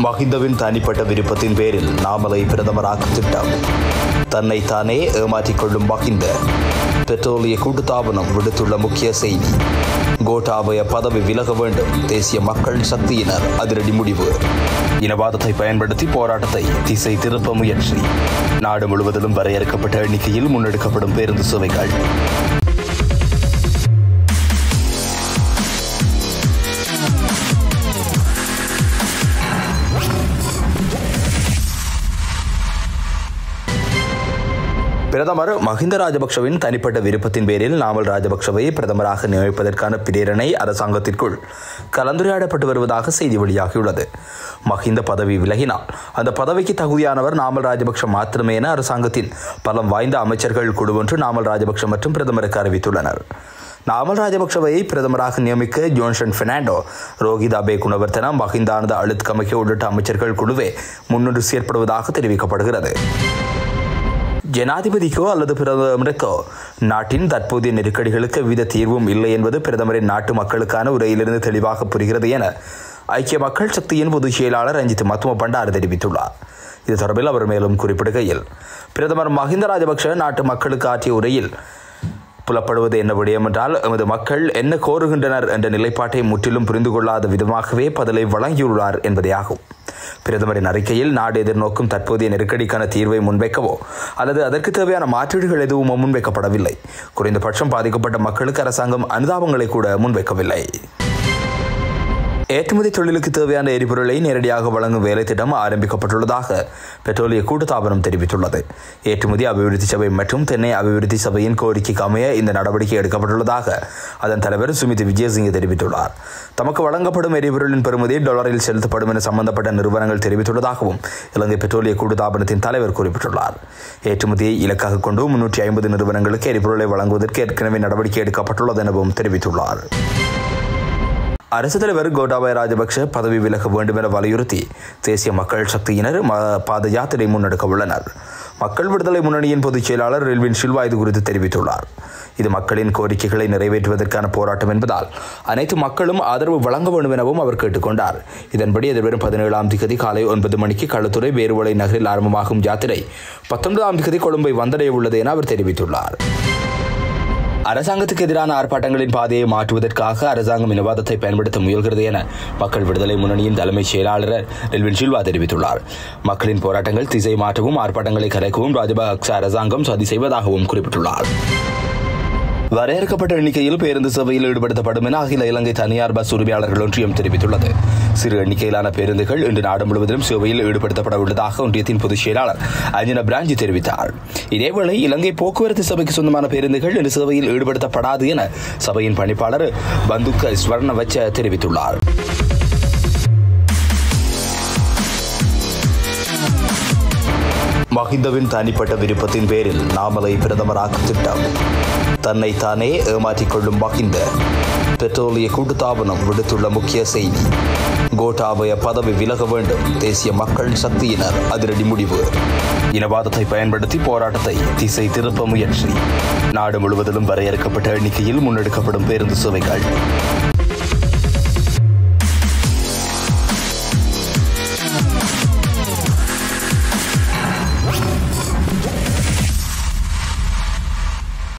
மஹிந்தவின் தனிப்பட்ட விருப்பத்தின் பேரில் நாமலை பிரதமராக்கும் திட்டம் தன்னைத்தானே ஏமாற்றிக் கொள்ளும் மஹிந்த பெட்ரோலிய கூட்டுத்தாபனம் விடுத்துள்ள முக்கிய செய்தி கோட்டாபய பதவி விலக வேண்டும் தேசிய மக்கள் சக்தியினர் அதிரடி முடிவு இனவாதத்தை பயன்படுத்தி போராட்டத்தை திசை திருப்ப முயற்சி நாடு முழுவதிலும் வரையறுக்கப்பட்ட எண்ணிக்கையில் முன்னெடுக்கப்படும் பேருந்து சேவைகள் பிரதமர் மஹிந்த ராஜபக்ஷவின் தனிப்பட்ட விருப்பத்தின் பேரில் நாமல் ராஜபக்ஷவை பிரதமராக நியமிப்பதற்கான பிரேரணை அரசாங்கத்திற்குள் கலந்துரையாடப்பட்டு வருவதாக செய்தி வெளியாகியுள்ளது மஹிந்த பதவி விலகினால் அந்த பதவிக்கு தகுதியானவர் நாமல் ராஜபக்ஷ மாத்திரமே என அரசாங்கத்தின் பலம் வாய்ந்த அமைச்சர்கள் குழு ஒன்று நாமல் ராஜபக்ஷ மற்றும் பிரதமருக்கு அறிவித்துள்ளனர் நாமல் ராஜபக்ஷவை பிரதமராக நியமிக்க ஜோன்சன் பெர்னாண்டோ ரோஹித் அபே குணவர்த்தனா மஹிந்தானந்த அழுத் கமிக்க உள்ளிட்ட அமைச்சர்கள் குழுவே முன்னொன்று செயற்படுவதாக தெரிவிக்கப்படுகிறது ஜனாதிபதிக்கோ அல்லது பிரதமருக்கோ நாட்டின் தற்போதைய நெருக்கடிகளுக்கு எவ்வித தீர்வும் இல்லை என்பது பிரதமரின் நாட்டு மக்களுக்கான உரையிலிருந்து தெளிவாக புரிகிறது என ஐக்கிய மக்கள் சக்தியின் பொதுச் செயலாளர் ரஞ்சித் மத்தும பண்டார் தெரிவித்துள்ளார் இது தொடர்பில் அவர் மேலும் குறிப்பிடுகையில் பிரதமர் மஹிந்த ராஜபக்ஷ நாட்டு மக்களுக்கு ஆற்றிய உரையில் புலப்படுவது என்ன விடயம் என்றால் எமது மக்கள் என்ன கோருகின்றனர் என்ற நிலைப்பாட்டை முற்றிலும் புரிந்து கொள்ளாத விதமாகவே பதிலை வழங்கியுள்ளார் என்பதே ஆகும் பிரதமரின் அறிக்கையில் நாடு எதிர்நோக்கும் தற்போதைய நெருக்கடிக்கான தீர்வை முன்வைக்கவோ அல்லது அதற்கு தேவையான மாற்றீடுகள் எதுவும் முன்வைக்கப்படவில்லை குறைந்தபட்சம் பாதிக்கப்பட்ட மக்களுக்கு அரசாங்கம் அனுதாபங்களை கூட முன்வைக்கவில்லை ஏற்றுமதி தொழிலுக்கு தேவையான எரிபொருளை நேரடியாக வழங்கும் வேலை திட்டம் ஆரம்பிக்கப்பட்டுள்ளதாக பெட்ரோலிய கூட்டுத்தாபனம் தெரிவித்துள்ளது ஏற்றுமதி அபிவிருத்தி சபை மற்றும் தென்னை அபிவிருத்தி சபையின் கோரிக்கைக்கு அமைய இந்த நடவடிக்கை எடுக்கப்பட்டுள்ளதாக அதன் தலைவர் சுமித் விஜயசிங்க தெரிவித்துள்ளார் தமக்கு வழங்கப்படும் எரிபொருளின் பெறுமதி டாலரில் செலுத்தப்படும் என சம்பந்தப்பட்ட நிறுவனங்கள் தெரிவித்துள்ளதாகவும் இலங்கை பெட்ரோலிய கூட்டுத்தாபனத்தின் தலைவர் குறிப்பிட்டுள்ளார் ஏற்றுமதியை இலக்காக கொண்டு முன்னூற்றி ஐம்பது நிறுவனங்களுக்கு எரிபொருளை வழங்குவதற்கு ஏற்கனவே நடவடிக்கை எடுக்கப்பட்டுள்ளது எனவும் தெரிவித்துள்ளார் அரசு தலைவர் கோட்டாபய ராஜபக்ஷ பதவி விலக வேண்டும் என வலியுறுத்தி தேசிய மக்கள் சக்தியினர் பாத யாத்திரை முன்னெடுக்க உள்ளனர் மக்கள் விடுதலை முன்னணியின் பொதுச் செயலாளர் ரெல்வின் சில்வா இது குறித்து தெரிவித்துள்ளார் இது மக்களின் கோரிக்கைகளை நிறைவேற்றுவதற்கான போராட்டம் என்பதால் அனைத்து மக்களும் ஆதரவு வழங்க வேண்டும் எனவும் அவர் கேட்டுக்கொண்டார் இதன்படி எதிர்வரும் பதினேழாம் திகதி காலை ஒன்பது மணிக்கு களுத்துறை வேறுவலை நகரில் ஆரம்பமாகும் யாத்திரை பத்தொன்பதாம் திகதி கொழும்பை வந்தடைய உள்ளது என அவர் தெரிவித்துள்ளார் அரசாங்கத்துக்கு எதிரான ஆர்ப்பாட்டங்களின் பாதையை மாற்றுவதற்காக அரசாங்கம் இனவாதத்தை பயன்படுத்த முயல்கிறது என மக்கள் விடுதலை முன்னணியின் தலைமைச் செயலாளர் ரெல்வின் சில்வா தெரிவித்துள்ளார் மக்களின் போராட்டங்கள் திசை மாற்றவும் ஆர்ப்பாட்டங்களை கலைக்கவும் ராஜபக்ச அரசாங்கம் சதி செய்வதாகவும் குறிப்பிட்டுள்ளார் வரையறுக்கப்பட்ட எண்ணிக்கையில் பேருந்து சேவையில் ஈடுபடுத்தப்படும் என அகில இலங்கை தனியார் பஸ் உரிமையாளர்கள் ஒன்றியம் தெரிவித்துள்ளது சிறு எண்ணிக்கையிலான பேருந்துகள் இன்று நாடு முழுவதிலும் சேவையில் ஈடுபடுத்தப்பட உள்ளதாக ஒன்றியத்தின் பொதுச் செயலாளர் அஞ்சனா பிராஞ்சி தெரிவித்தார் இதேவேளை இலங்கை போக்குவரத்து சபைக்கு சொந்தமான பேருந்துகள் இன்று சேவையில் ஈடுபடுத்தப்படாது என சபையின் பணிப்பாளர் பந்துக்க ஸ்வர்ணவச்ச தெரிவித்துள்ளார் மஹிந்தவின் தனிப்பட்ட விருப்பத்தின் பேரில் நாமலை பிரதமராக்கும் திட்டம் தன்னைத்தானே ஏமாற்றிக் கொள்ளும் மஹிந்த பெட்ரோலிய கூட்டுத்தாபனம் விடுத்துள்ள முக்கிய செய்தி கோட்டாபய பதவி விலக வேண்டும் தேசிய மக்கள் சக்தியினர் அதிரடி முடிவு இனவாதத்தை பயன்படுத்தி போராட்டத்தை திசை திருப்ப முயற்சி நாடு முழுவதிலும் வரையறுக்கப்பட்ட எண்ணிக்கையில் முன்னெடுக்கப்படும் பேருந்து சேவைகள்